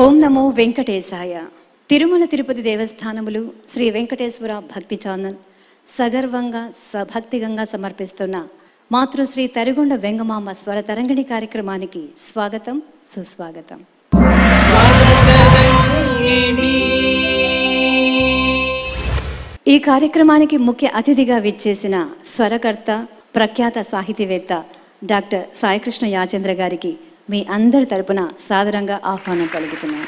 ఓం నమో వెంకటేశాయ తిరుమల తిరుపతి దేవస్థానములు శ్రీ వెంకటేశ్వర భక్తి ఛానల్ సగర్వంగా సభక్తిగంగా సమర్పిస్తున్న మాతృశ్రీ తరిగొండ వెంగమామ స్వర తరంగిణి కార్యక్రమానికి స్వాగతం సుస్వాగతం ఈ కార్యక్రమానికి ముఖ్య అతిథిగా విచ్చేసిన స్వరకర్త ప్రఖ్యాత సాహితీవేత్త డాక్టర్ సాయికృష్ణ యాచంద్ర గారికి మీ అందరి తరపున సాదరంగా ఆహ్వానం కలుగుతున్నాను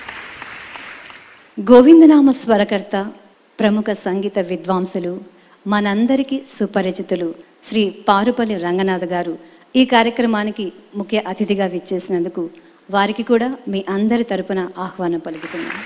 గోవిందనామ స్వరకర్త ప్రముఖ సంగీత విద్వాంసులు మనందరికీ సుపరిచితులు శ్రీ పారుపల్లి రంగనాథ్ గారు ఈ కార్యక్రమానికి ముఖ్య అతిథిగా విచ్చేసినందుకు వారికి కూడా మీ అందరి తరపున ఆహ్వానం పలుకుతున్నాను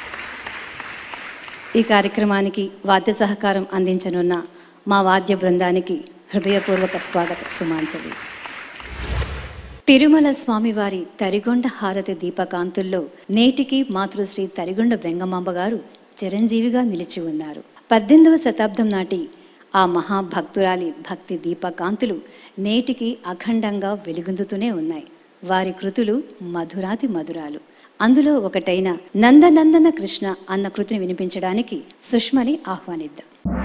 ఈ కార్యక్రమానికి వాద్య సహకారం అందించనున్న మా వాద్య బృందానికి హృదయపూర్వక స్వాగత సుమాంజలి తిరుమల స్వామివారి తరిగొండ హారతి దీపకాంతుల్లో నేటికి మాతృశ్రీ తరిగొండ వెంగమాంబ గారు చిరంజీవిగా నిలిచి ఉన్నారు పద్దెనిమిదవ శతాబ్దం నాటి ఆ మహాభక్తురాలి భక్తి దీపకాంతులు నేటికి అఖండంగా వెలుగొందుతూనే ఉన్నాయి వారి కృతులు మధురాతి మధురాలు అందులో ఒకటైన నందనందన కృష్ణ అన్న కృతిని వినిపించడానికి సుష్మని ఆహ్వానిద్దాం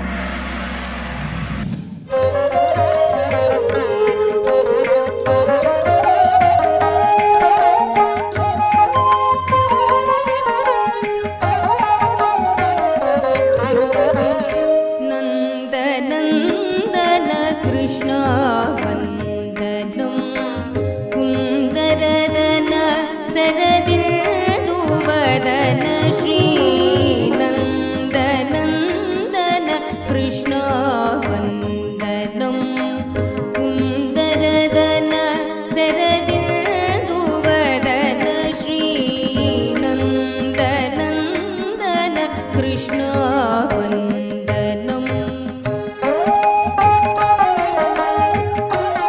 नन्दनन्दन कृष्णा वन्दनं कुन्दरदन सरदिन्दुवदन श्रीनन्दनन्दन कृष्णा वन्दनं कुन्दरदन सरदिन्दुवदन श्रीनन्दनन्दन कृष्णा वन्दनम्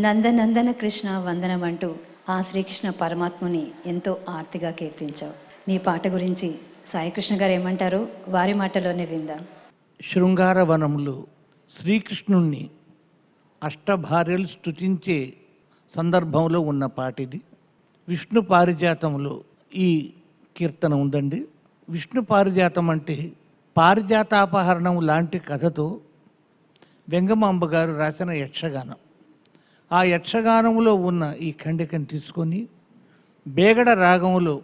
నందనందన కృష్ణ వందనం అంటూ ఆ శ్రీకృష్ణ పరమాత్ముని ఎంతో ఆర్తిగా కీర్తించావు నీ పాట గురించి సాయికృష్ణ గారు ఏమంటారో వారి మాటలోనే విందాం శృంగారవనంలో శ్రీకృష్ణుణ్ణి అష్టభార్యలు స్తుతించే సందర్భంలో ఉన్న పాటిది విష్ణు పారిజాతంలో ఈ కీర్తన ఉందండి విష్ణు పారిజాతం అంటే పారిజాతాపహరణం లాంటి కథతో వెంగమాంబ గారు రాసిన యక్షగానం ఆ యక్షగానంలో ఉన్న ఈ ఖండికను తీసుకొని బేగడ రాగంలో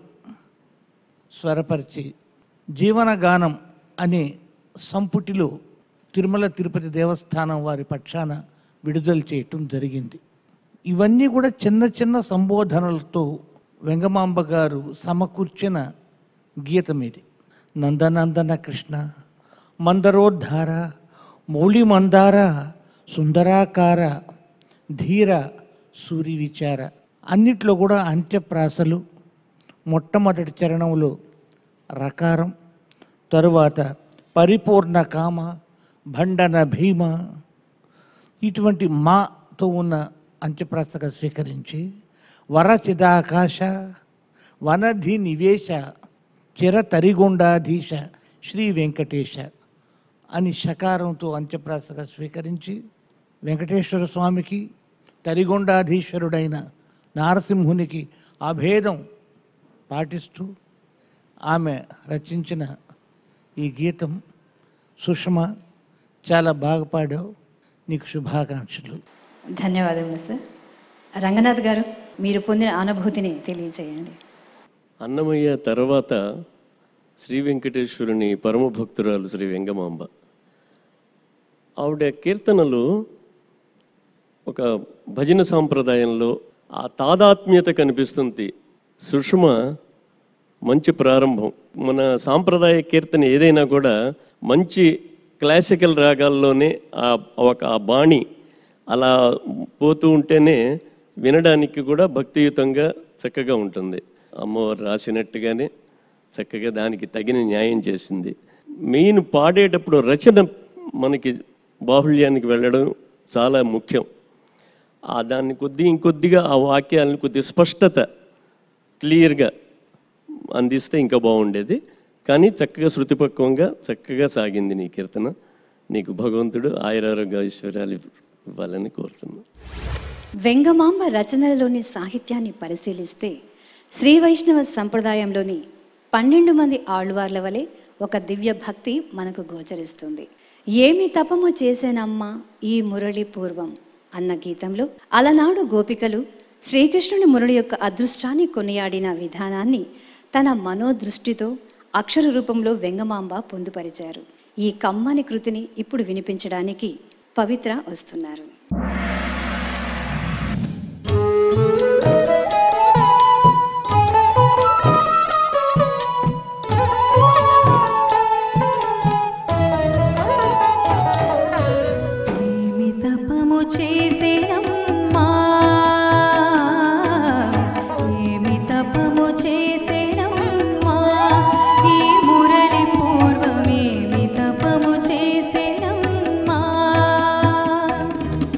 స్వరపరిచి జీవనగానం అనే సంపుటిలో తిరుమల తిరుపతి దేవస్థానం వారి పక్షాన విడుదల చేయటం జరిగింది ఇవన్నీ కూడా చిన్న చిన్న సంబోధనలతో వెంగమాంబ గారు సమకూర్చిన గీతం ఇది నందనందన కృష్ణ మందరోద్ధార మౌళి మందార సుందరాకార ధీర సూరి విచార అన్నిట్లో కూడా అంత్యప్రాసలు మొట్టమొదటి చరణంలో రకారం తరువాత పరిపూర్ణ కామ భండన భీమ ఇటువంటి మాతో ఉన్న అంత్యప్రాసగా స్వీకరించి వరచిదాకాశ వనధి నివేశ చిరతరిగొండాధీశ శ్రీ వెంకటేశ అని షకారంతో అంత్యప్రాసగా స్వీకరించి వెంకటేశ్వర స్వామికి తరిగొండాధీశ్వరుడైన నారసింహునికి అభేదం పాటిస్తూ ఆమె రచించిన ఈ గీతం సుషమ చాలా బాగా పాడావు నీకు శుభాకాంక్షలు ధన్యవాదములు సార్ రంగనాథ్ గారు మీరు పొందిన అనుభూతిని తెలియజేయండి అన్నమయ్య తర్వాత శ్రీ వెంకటేశ్వరుని పరమ భక్తురాలు శ్రీ వెంగమాంబ ఆవిడ కీర్తనలు ఒక భజన సాంప్రదాయంలో ఆ తాదాత్మ్యత కనిపిస్తుంది సుషమ మంచి ప్రారంభం మన సాంప్రదాయ కీర్తన ఏదైనా కూడా మంచి క్లాసికల్ రాగాల్లోనే ఆ ఒక ఆ బాణి అలా పోతూ ఉంటేనే వినడానికి కూడా భక్తియుతంగా చక్కగా ఉంటుంది అమ్మవారు రాసినట్టుగానే చక్కగా దానికి తగిన న్యాయం చేసింది మెయిన్ పాడేటప్పుడు రచన మనకి బాహుళ్యానికి వెళ్ళడం చాలా ముఖ్యం ఆ దాన్ని కొద్ది ఇంకొద్దిగా ఆ వాక్యాలను కొద్ది స్పష్టత క్లియర్గా అందిస్తే ఇంకా బాగుండేది కానీ చక్కగా శృతిపక్వంగా చక్కగా సాగింది నీ కీర్తన నీకు భగవంతుడు ఆయురారోగ్య ఐశ్వర్యాలు ఇవ్వాలని కోరుతున్నాను వెంగమాంబ రచనలలోని సాహిత్యాన్ని పరిశీలిస్తే శ్రీ వైష్ణవ సంప్రదాయంలోని పన్నెండు మంది ఆళ్వార్ల వలె ఒక దివ్య భక్తి మనకు గోచరిస్తుంది ఏమి తపము చేసేనమ్మా ఈ మురళి పూర్వం అన్న గీతంలో అలనాడు గోపికలు శ్రీకృష్ణుని మురళి యొక్క అదృష్టాన్ని కొనియాడిన విధానాన్ని తన మనోదృష్టితో అక్షర రూపంలో వెంగమాంబ పొందుపరిచారు ఈ కమ్మని కృతిని ఇప్పుడు వినిపించడానికి పవిత్ర వస్తున్నారు ఏమి తపము చేసేనమ్మా ఏమి తపము చేసేనమ్మా ఈ మురళి పూర్వమేమి తపము చేసేనమ్మా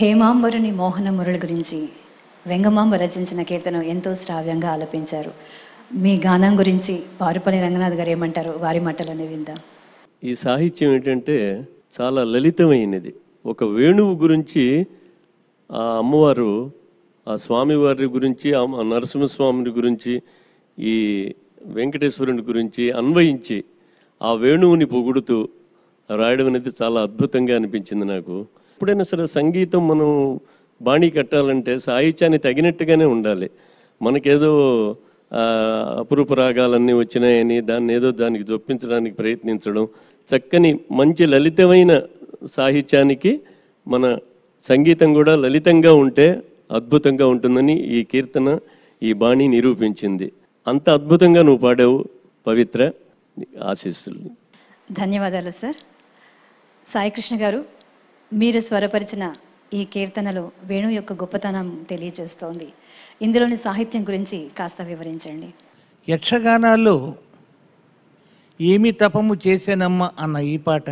హేమాంబరుని మోహన మురళి గురించి వెంగమాంబ రచించిన కీర్తన ఎంతో శ్రావ్యంగా ఆలపించారు మీ గానం గురించి పారుపల్లి రంగనాథ్ గారు ఏమంటారు వారి మాటలోనే విందాం ఈ సాహిత్యం ఏంటంటే చాలా లలితమైనది ఒక వేణువు గురించి ఆ అమ్మవారు ఆ స్వామివారి గురించి ఆ నరసింహస్వామిని గురించి ఈ వెంకటేశ్వరుని గురించి అన్వయించి ఆ వేణువుని పొగుడుతూ రాయడం అనేది చాలా అద్భుతంగా అనిపించింది నాకు ఎప్పుడైనా సరే సంగీతం మనం బాణీ కట్టాలంటే సాహిత్యాన్ని తగినట్టుగానే ఉండాలి మనకేదో ఆ, అపురూప రాగాలన్నీ వచ్చినాయని దాన్ని ఏదో దానికి జొప్పించడానికి ప్రయత్నించడం చక్కని మంచి లలితమైన సాహిత్యానికి మన సంగీతం కూడా లలితంగా ఉంటే అద్భుతంగా ఉంటుందని ఈ కీర్తన ఈ బాణి నిరూపించింది అంత అద్భుతంగా నువ్వు పాడావు పవిత్ర ఆశీస్సులు ధన్యవాదాలు సార్ సాయికృష్ణ గారు మీరు స్వరపరిచిన ఈ కీర్తనలో వేణు యొక్క గొప్పతనం తెలియజేస్తోంది ఇందులోని సాహిత్యం గురించి కాస్త వివరించండి యక్షగానాల్లో ఏమి తపము చేసేనమ్మ అన్న ఈ పాట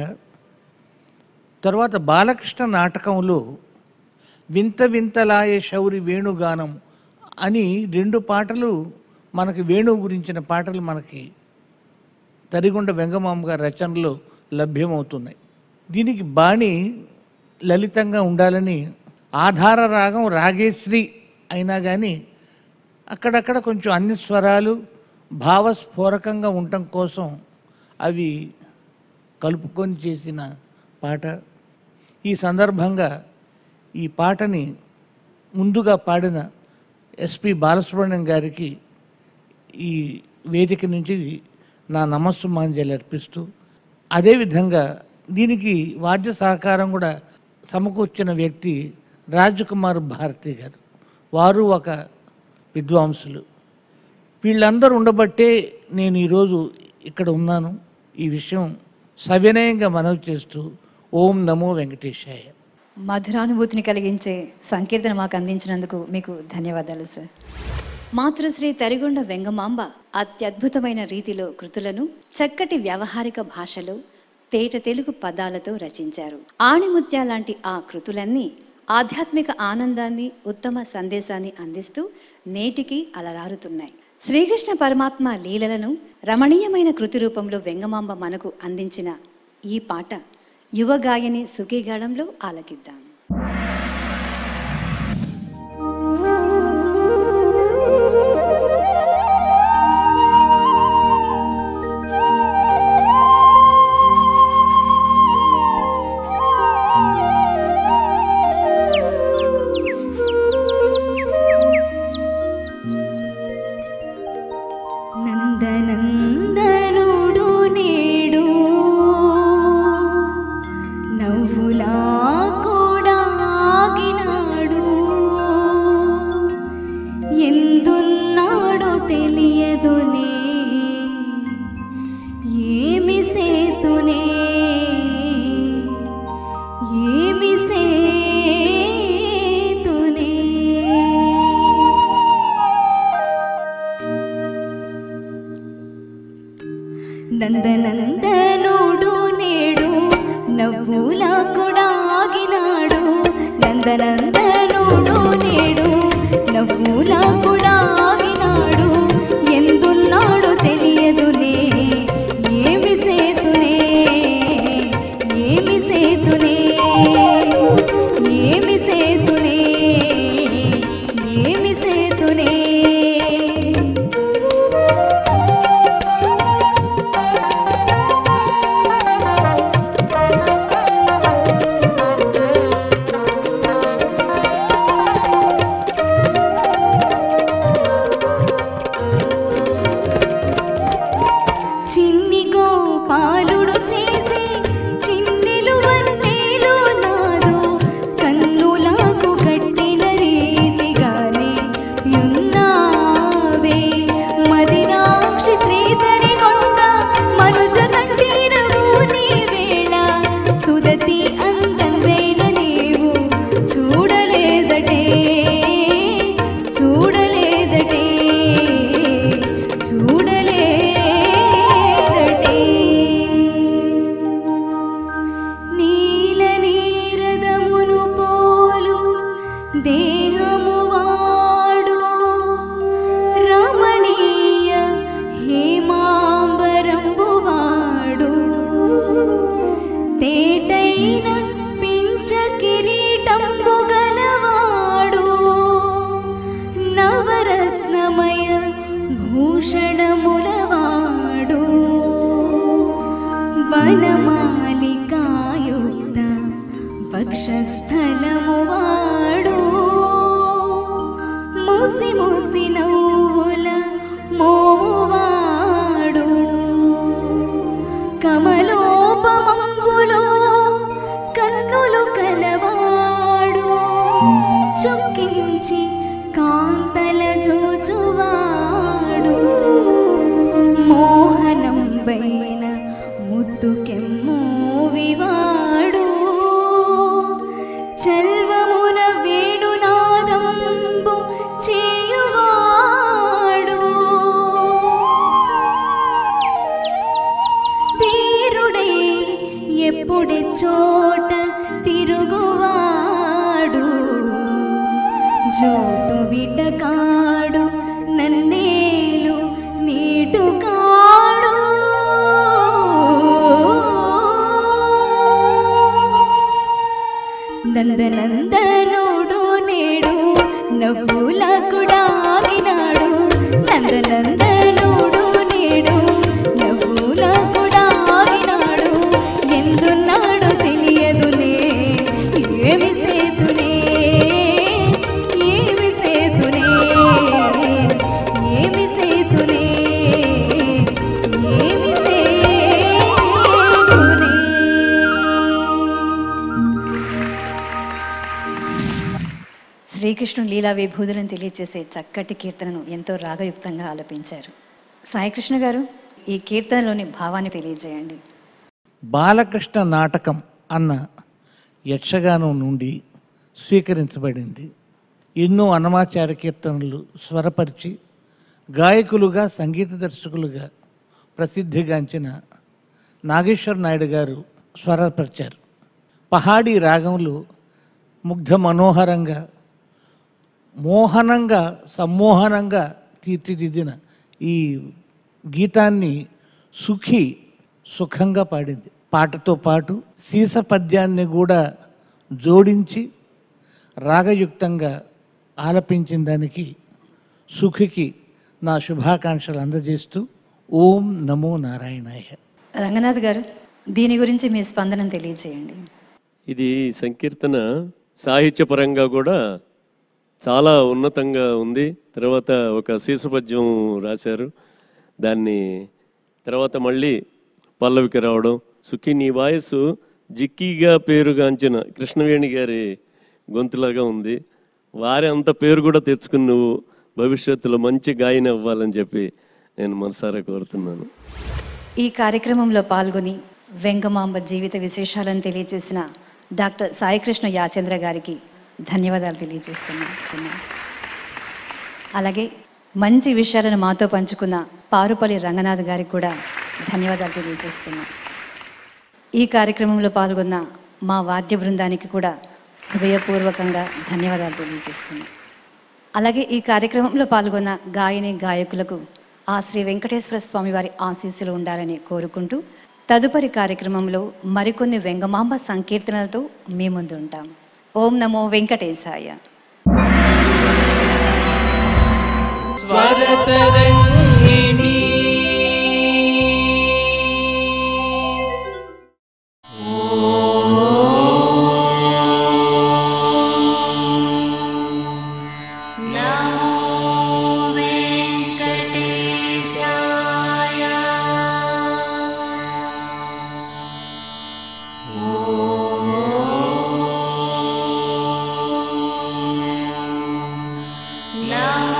తర్వాత బాలకృష్ణ నాటకంలో వింత వింతలాయే శౌరి వేణుగానం అని రెండు పాటలు మనకి వేణువు గురించిన పాటలు మనకి తరిగొండ వెంగమామ గారి రచనలో లభ్యమవుతున్నాయి దీనికి బాణి లలితంగా ఉండాలని ఆధార రాగం రాగేశ్రీ అయినా కానీ అక్కడక్కడ కొంచెం అన్ని స్వరాలు భావస్ఫోరకంగా ఉండటం కోసం అవి కలుపుకొని చేసిన పాట ఈ సందర్భంగా ఈ పాటని ముందుగా పాడిన ఎస్పి బాలసుబ్రహ్మణ్యం గారికి ఈ వేదిక నుంచి నా నమస్సు మాంజలి అర్పిస్తూ అదేవిధంగా దీనికి వాద్య సహకారం కూడా సమకూర్చిన వ్యక్తి రాజకుమార్ భారతి గారు వారు ఒక విద్వాంసులు వీళ్ళందరూ ఉండబట్టే నేను ఈరోజు ఇక్కడ ఉన్నాను ఈ విషయం సవినయంగా మనవి చేస్తూ ఓం నమో వెంకటేశాయ మధురానుభూతిని కలిగించే సంకీర్తన మాకు అందించినందుకు మీకు ధన్యవాదాలు సార్ మాతృశ్రీ తరిగొండ వెంగమాంబ అత్యద్భుతమైన రీతిలో కృతులను చక్కటి వ్యవహారిక భాషలో తేట తెలుగు పదాలతో రచించారు ఆణిముత్య లాంటి ఆ కృతులన్నీ ఆధ్యాత్మిక ఆనందాన్ని ఉత్తమ సందేశాన్ని అందిస్తూ నేటికి అలరారుతున్నాయి శ్రీకృష్ణ పరమాత్మ లీలలను రమణీయమైన కృతి రూపంలో వెంగమాంబ మనకు అందించిన ఈ పాట యువ గాయని సుఖీగాళంలో ఆలకిద్దాం నందనందనుడు నేడు నవ్వులా కోడ మూసి మూసి నవ్వుల మోవాడు కమలోపమంబులో కన్నులు కలవాడు చొక్కించి కాంతల జోచువాడు మోహనం బైన ముత్తుకెమ్మూవివాడు చల్వమున వేణునాదంబు చేయువాడు ధీరుడై ఎప్పుడే చోట తిరుగువాడు జోటు విటకాడు నన్నేలు నీటుకాడు నందనందనుడు నేడు నవ్వుల కుడాగినాడు నందనందనుడు నేడు నవ్వుల కుడాగినాడు ఎందున్నాడో తెలియదునే ఏమి సేతునే ఏమి సేతునే ఏమి సేతునే ఏమి సేతునే శ్రీకృష్ణుడు లీలా విభూతులను తెలియచేసే చక్కటి కీర్తనను ఎంతో రాగయుక్తంగా ఆలపించారు సాయికృష్ణ గారు ఈ కీర్తనలోని భావాన్ని తెలియజేయండి బాలకృష్ణ నాటకం అన్న యక్షగానం నుండి స్వీకరించబడింది ఎన్నో అన్నమాచార కీర్తనలు స్వరపరిచి గాయకులుగా సంగీత దర్శకులుగా ప్రసిద్ధిగాంచిన నాగేశ్వర నాయుడు గారు స్వరపరిచారు పహాడీ రాగంలో ముగ్ధ మనోహరంగా మోహనంగా సమ్మోహనంగా తీర్చిదిద్దిన ఈ గీతాన్ని సుఖి సుఖంగా పాడింది పాటతో పాటు సీస పద్యాన్ని కూడా జోడించి రాగయుక్తంగా ఆలపించిన దానికి సుఖికి నా శుభాకాంక్షలు అందజేస్తూ ఓం నమో నారాయణాయ రంగనాథ్ గారు దీని గురించి మీ స్పందన తెలియజేయండి ఇది సంకీర్తన సాహిత్యపరంగా కూడా చాలా ఉన్నతంగా ఉంది తర్వాత ఒక శీర్షపద్యం రాశారు దాన్ని తర్వాత మళ్ళీ పల్లవికి రావడం సుఖి నీ వాయసు జిక్కీగా పేరుగాంచిన కృష్ణవేణి గారి గొంతులాగా ఉంది వారి అంత పేరు కూడా తెచ్చుకుని నువ్వు భవిష్యత్తులో మంచి గాయని అవ్వాలని చెప్పి నేను మనసారా కోరుతున్నాను ఈ కార్యక్రమంలో పాల్గొని వెంగమాంబ జీవిత విశేషాలను తెలియజేసిన డాక్టర్ సాయికృష్ణ యాచంద్ర గారికి ధన్యవాదాలు తెలియజేస్తున్నాను అలాగే మంచి విషయాలను మాతో పంచుకున్న పారుపల్లి రంగనాథ్ గారికి కూడా ధన్యవాదాలు తెలియజేస్తున్నాను ఈ కార్యక్రమంలో పాల్గొన్న మా వాద్య బృందానికి కూడా హృదయపూర్వకంగా ధన్యవాదాలు తెలియజేస్తున్నాను అలాగే ఈ కార్యక్రమంలో పాల్గొన్న గాయని గాయకులకు ఆ శ్రీ వెంకటేశ్వర స్వామి వారి ఆశీస్సులు ఉండాలని కోరుకుంటూ తదుపరి కార్యక్రమంలో మరికొన్ని వెంగమాంబ సంకీర్తనలతో మీ ముందు ఉంటాం ఓం నమో వెంకటేశాయ स्वरतरङ्गिणी నమో